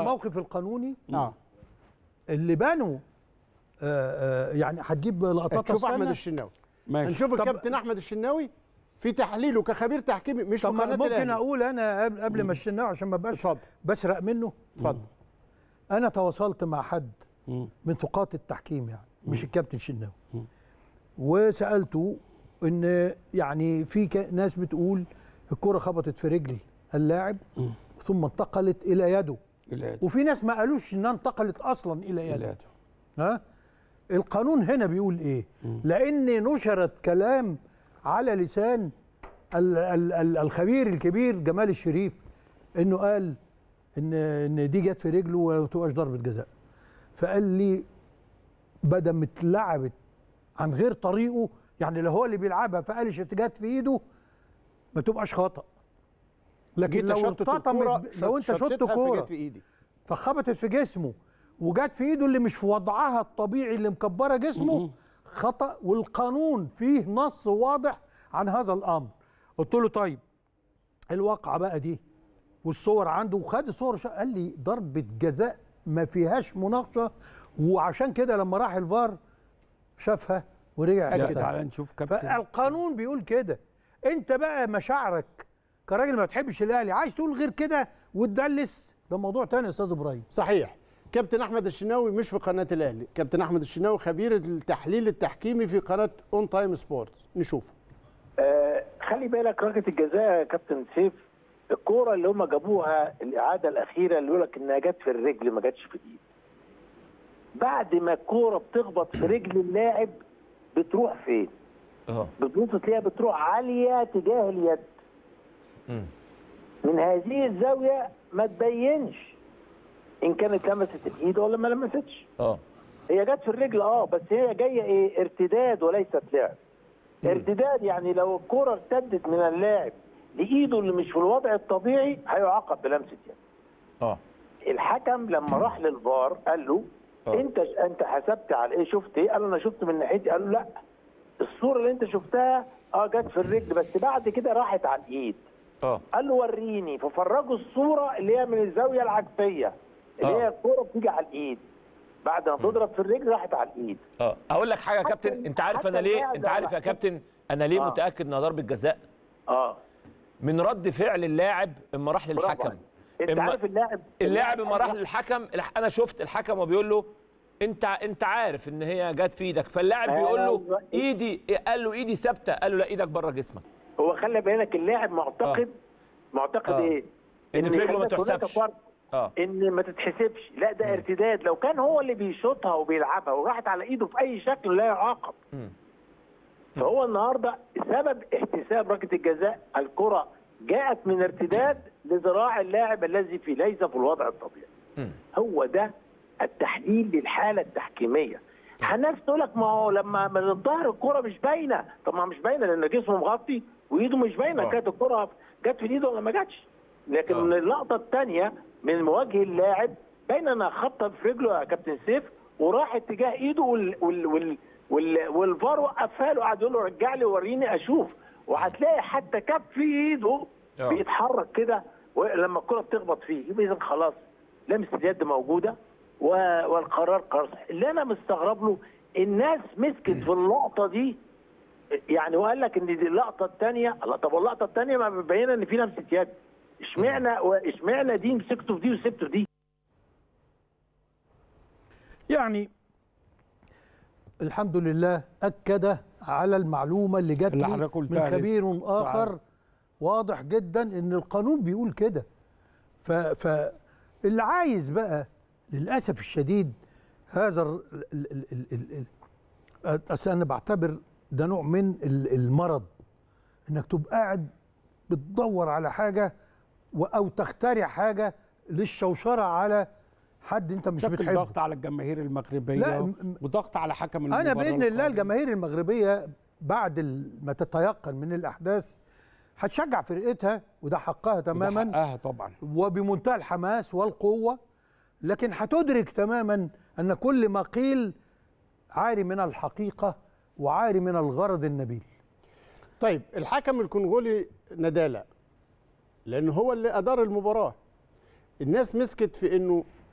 الموقف القانوني اه اللي بانوا آه، آه، يعني هتجيب لقطات تشوف احمد أستنى؟ الشناوي ماشي هنشوف طب- الكابتن احمد الشناوي في تحليله كخبير تحكيمي مش في طب قناه ممكن الاهلي اقول انا قبل- قبل ما الشناوي عشان ما ابقاش اتفضل بسرق منه اتفضل انا تواصلت مع حد مم. من ثقات التحكيم يعني مش الكابتن شناوي وسالته ان يعني في ك- ناس بتقول الكره خبطت في رجل اللاعب ثم انتقلت الى يده الآن. وفي ناس ما قالوش انها انتقلت اصلا الى يده الآن. ها القانون هنا بيقول ايه لان نشرت كلام على لسان ال ال ال الخبير الكبير جمال الشريف انه قال ان ان دي جت في رجله وما تبقاش ضربه جزاء فقال لي بدل ما اتلعبت عن غير طريقه يعني لو هو اللي بيلعبها فقالش جت في ايده ما تبقاش خطا لكن جيت لو شطت الكوره ارتطمت لو انت شطت شطتها كوره فجت في ايدي فخبطت في جسمه وجت في ايده اللي مش في وضعها الطبيعي اللي مكبره جسمه خطا والقانون فيه نص واضح عن هذا الامر قلت له طيب الواقعه بقى دي والصور عنده وخد الصور شا- قال لي ضربه جزاء ما فيهاش مناقشه وعشان كده لما راح الفار شافها ورجع لا كسبها. تعالى نشوف كابتن فالقانون بيقول كده انت بقى مشاعرك كراجل ما بتحبش الاهلي عايز تقول غير كده وتدلس ده موضوع تاني يا استاذ ابراهيم صحيح كابتن احمد الشناوي مش في قناه الاهلي كابتن احمد الشناوي خبير التحليل التحكيمي في قناه اون تايم سبورتس نشوفه آه، خلي بالك ركله الجزاء يا كابتن سيف الكوره اللي هم جابوها الاعاده الاخيره اللي يقول لك انها جت في الرجل ما جاتش في الايد بعد ما الكوره بتخبط في رجل اللاعب بتروح فين؟ اه بتبص تلاقيها بتروح عاليه تجاه اليد مم. من هذه الزاويه ما تبينش ان كانت لمست الايد ولا ما لمستش اه هي جت في الرجل اه بس هي جايه ايه ارتداد وليست لعب ارتداد يعني لو الكره ارتدت من اللاعب لايده اللي مش في الوضع الطبيعي هيعاقب بلمسه يد اه الحكم لما راح للفار قال له آه. انت انت حسبت على ايه شفت ايه قال له انا شفت من ناحيتي قال له لا الصوره اللي انت شفتها اه جت في الرجل بس بعد كده راحت على الايد اه قال له وريني ففرجوا الصوره اللي هي من الزاويه العكسيه اللي آه. هي الكوره بتيجي على الايد بعد ما تضرب في الرجل راحت على الايد اه اقول لك حاجه يا كابتن انت عارف حتى انا ليه اللاعب انت عارف يا لما- كابتن انا ليه آه. متاكد انها ضربه جزاء اه من رد فعل اللاعب اما راح برافو للحكم عليك. انت اما عارف اللاعب اللاعب اما راح للحكم الح- انا شفت الحكم وبيقول له انت انت عارف ان هي جت في ايدك فاللاعب بيقول له أيوة. ايدي قال له ايدي ثابته قال له لا ايدك بره جسمك هو خلي بالك اللاعب معتقد معتقد آه. ايه؟ إن في رجله ما هناك تحسبش. فرق اه ان ما تتحسبش لا ده ارتداد لو كان هو اللي بيشوطها وبيلعبها وراحت على ايده في اي شكل لا يعاقب مم. فهو النهارده سبب احتساب ركله الجزاء الكره جاءت من ارتداد لذراع اللاعب الذي في ليس في الوضع الطبيعي مم. هو ده التحليل للحاله التحكيميه الناس تقول لك ما هو لما من الظهر الكره مش باينه طب ما مش باينه لان جسمه مغطي وايده مش باينه آه. كانت الكره جت في ايده ولا ما جاتش لكن آه. من اللقطه الثانيه من وجه اللاعب باين انها خبطه في رجله يا كابتن سيف وراح اتجاه ايده وال وال وال وال والفار وقفها له قعد يقول له رجع لي وريني اشوف وهتلاقي حتى كف في ايده آه. بيتحرك كده ولما الكره بتخبط فيه يبقى اذا خلاص لمسه اليد موجوده و- والقرار قرار صحيح. اللي انا مستغرب له الناس مسكت في اللقطه دي يعني وقال لك ان دي اللقطه الثانيه الله طب اللقطه الثانيه ما مبينه ان في لمسه يد اشمعنى اشمعنى دي مسكته في دي وسبته في دي يعني الحمد لله اكد على المعلومه اللي جت اللي لي حضرتك من قلتها خبير لسه. اخر صحيح. واضح جدا ان القانون بيقول كده ف فاللي عايز بقى للاسف الشديد هذا ال- ال- ال- ال- ال- ال- أصل انا بعتبر ده نوع من ال- المرض انك تبقى قاعد بتدور على حاجه و- او تخترع حاجه للشوشره على حد انت مش شكل بتحبه ضغط على الجماهير المغربيه لا، م- وضغط على حكم انا المباراة باذن الله القادم. الجماهير المغربيه بعد ال- ما تتيقن من الاحداث هتشجع فرقتها وده حقها وده تماما حقها طبعا وبمنتهى الحماس والقوه لكن هتدرك تماما ان كل ما قيل عاري من الحقيقه وعاري من الغرض النبيل طيب الحكم الكونغولي ندالة لأن هو اللي أدار المباراة الناس مسكت في إنه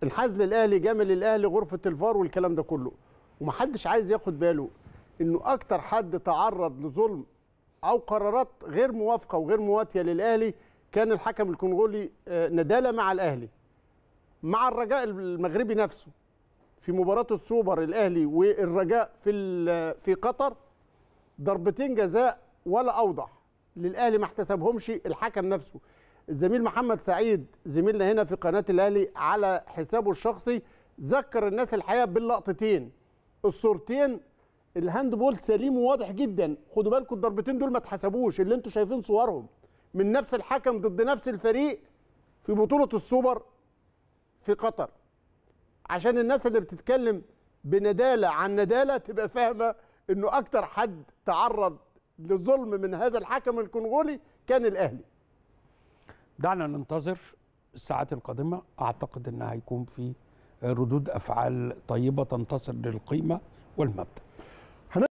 انحاز للاهلي جامل الاهلي غرفه الفار والكلام ده كله ومحدش عايز ياخد باله انه اكتر حد تعرض لظلم او قرارات غير موافقه وغير مواتيه للاهلي كان الحكم الكونغولي آه، نداله مع الاهلي مع الرجاء المغربي نفسه في مباراه السوبر الاهلي والرجاء في ال- في قطر ضربتين جزاء ولا اوضح للاهلي ما احتسبهمش الحكم نفسه الزميل محمد سعيد زميلنا هنا في قناه الاهلي على حسابه الشخصي ذكر الناس الحقيقه باللقطتين الصورتين الهاند بول سليم وواضح جدا خدوا بالكم الضربتين دول ما اتحسبوش اللي انتوا شايفين صورهم من نفس الحكم ضد نفس الفريق في بطوله السوبر في قطر عشان الناس اللي بتتكلم بندالة عن ندالة تبقى فاهمة انه اكتر حد تعرض لظلم من هذا الحكم الكونغولي كان الاهلي دعنا ننتظر الساعات القادمة أعتقد أن هيكون في ردود أفعال طيبة تنتصر للقيمة والمبدأ